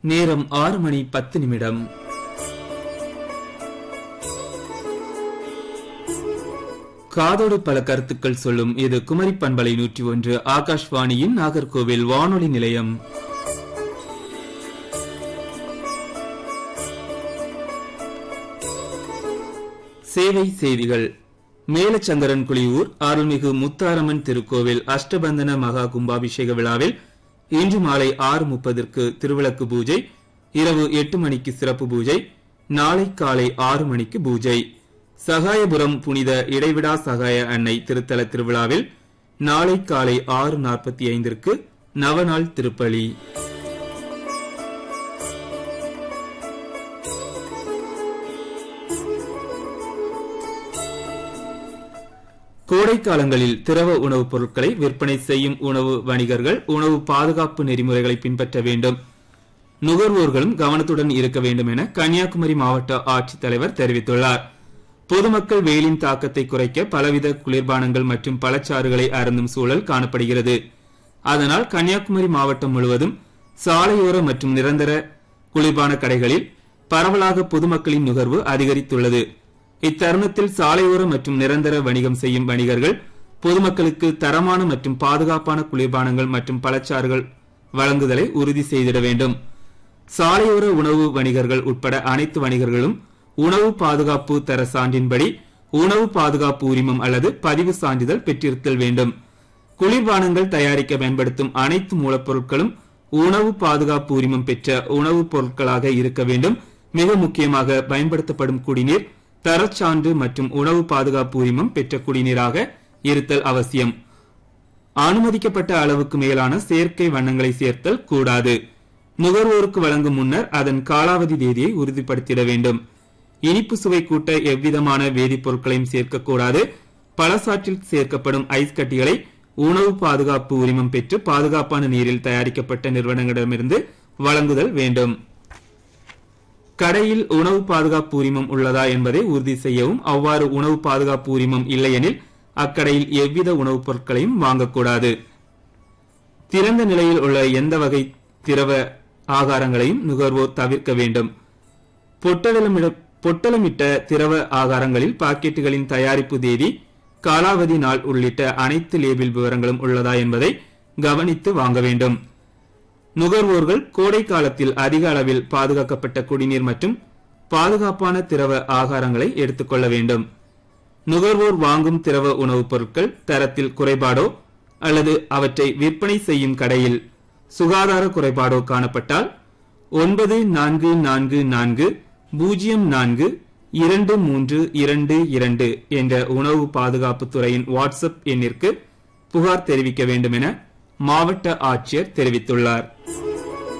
நேரம் ஆறு மணி பத்து நிமிடம் காதோடு பல கருத்துக்கள் சொல்லும் இது குமரி பண்பலை நூற்றி ஒன்று ஆகாஷ்வாணியின் நாகர்கோவில் வானொலி நிலையம் சேவை செய்திகள் மேலச்சங்கரன் குழியூர் அருள்மிகு முத்தாரம்மன் திருக்கோவில் அஷ்டபந்தன மகா கும்பாபிஷேக விழாவில் இன்று மாலை ஆறு முப்பதற்கு திருவிளக்கு பூஜை இரவு எட்டு மணிக்கு சிறப்பு பூஜை நாளை காலை ஆறு மணிக்கு பூஜை சகாயபுரம் புனித இடைவிடா சகாய அன்னை திருத்தல திருவிழாவில் நாளை காலை ஆறு நாற்பத்தி ஐந்திற்கு நவநாள் திருப்பலி கோடை காலங்களில் திரவ உணவுப் பொருட்களை விற்பனை செய்யும் உணவு வணிகர்கள் உணவு பாதுகாப்பு நெறிமுறைகளை பின்பற்ற வேண்டும் நுகர்வோர்களும் கவனத்துடன் இருக்க வேண்டும் என கன்னியாகுமரி மாவட்ட ஆட்சித்தலைவர் தெரிவித்துள்ளார் பொதுமக்கள் வெயிலின் தாக்கத்தை குறைக்க பலவித குளிர்பானங்கள் மற்றும் பழச்சாறுகளை அருந்தும் சூழல் காணப்படுகிறது அதனால் கன்னியாகுமரி மாவட்டம் முழுவதும் சாலையோர மற்றும் நிரந்தர குளிர்பான கடைகளில் பரவலாக பொதுமக்களின் நுகர்வு அதிகரித்துள்ளது இத்தருணத்தில் சாலையோர மற்றும் நிரந்தர வணிகம் செய்யும் வணிகர்கள் பொதுமக்களுக்கு தரமான மற்றும் பாதுகாப்பான குளிர்பானங்கள் மற்றும் பழச்சாறுகள் வழங்குதலை உறுதி செய்திட வேண்டும் சாலையோர உணவு வணிகர்கள் உட்பட அனைத்து வணிகர்களும் உணவு பாதுகாப்பு தர சான்றின்படி உணவு பாதுகாப்பு உரிமம் அல்லது பதிவு சான்றிதழ் பெற்றிருத்தல் வேண்டும் குளிர்பானங்கள் தயாரிக்க பயன்படுத்தும் அனைத்து மூலப்பொருட்களும் உணவு பாதுகாப்பு உரிமம் பெற்ற உணவுப் பொருட்களாக இருக்க வேண்டும் மிக முக்கியமாக பயன்படுத்தப்படும் குடிநீர் தரச்சான்று மற்றும் உணவு பாதுகாப்பு உரிமம் பெற்ற குடிநீராக இருத்தல் அவசியம் அனுமதிக்கப்பட்ட அளவுக்கு மேலான செயற்கை வண்ணங்களை சேர்த்தல் கூடாது நுகர்வோருக்கு வழங்கும் முன்னர் அதன் காலாவதி தேதியை உறுதிப்படுத்திட வேண்டும் இனிப்பு சுவை கூட்ட எவ்விதமான வேதிப்பொருட்களையும் சேர்க்கக்கூடாது பழசாற்றில் சேர்க்கப்படும் ஐஸ் கட்டிகளை உணவு பாதுகாப்பு உரிமம் பெற்று பாதுகாப்பான நீரில் தயாரிக்கப்பட்ட நிறுவனங்களிடமிருந்து வழங்குதல் வேண்டும் கடையில் உணவு பாதுகாப்பு உரிமம் உள்ளதா என்பதை உறுதி செய்யவும் அவ்வாறு உணவு பாதுகாப்பு உரிமம் இல்லையெனில் அக்கடையில் எவ்வித உணவுப் பொருட்களையும் வாங்கக்கூடாது திறந்த நிலையில் உள்ள எந்த வகை திரவ ஆகாரங்களையும் நுகர்வோர் தவிர்க்க வேண்டும் பொட்டலமிட பொட்டலமிட்ட திரவ ஆகாரங்களில் பாக்கெட்டுகளின் தயாரிப்பு தேதி காலாவதி நாள் உள்ளிட்ட அனைத்து லேபிள் விவரங்களும் உள்ளதா என்பதை கவனித்து வாங்க வேண்டும் நுகர்வோர்கள் கோடை காலத்தில் அதிக அளவில் பாதுகாக்கப்பட்ட குடிநீர் மற்றும் பாதுகாப்பான திரவ ஆகாரங்களை எடுத்துக்கொள்ள வேண்டும் நுகர்வோர் வாங்கும் திரவ உணவுப் பொருட்கள் தரத்தில் குறைபாடோ அல்லது அவற்றை விற்பனை செய்யும் கடையில் சுகாதார குறைபாடோ காணப்பட்டால் ஒன்பது நான்கு நான்கு நான்கு பூஜ்ஜியம் நான்கு இரண்டு மூன்று இரண்டு இரண்டு என்ற உணவு பாதுகாப்பு துறையின் வாட்ஸ்அப் எண்ணிற்கு புகார் தெரிவிக்க வேண்டும் என மாவட்ட ஆட்சியர் தெரிவித்துள்ளார்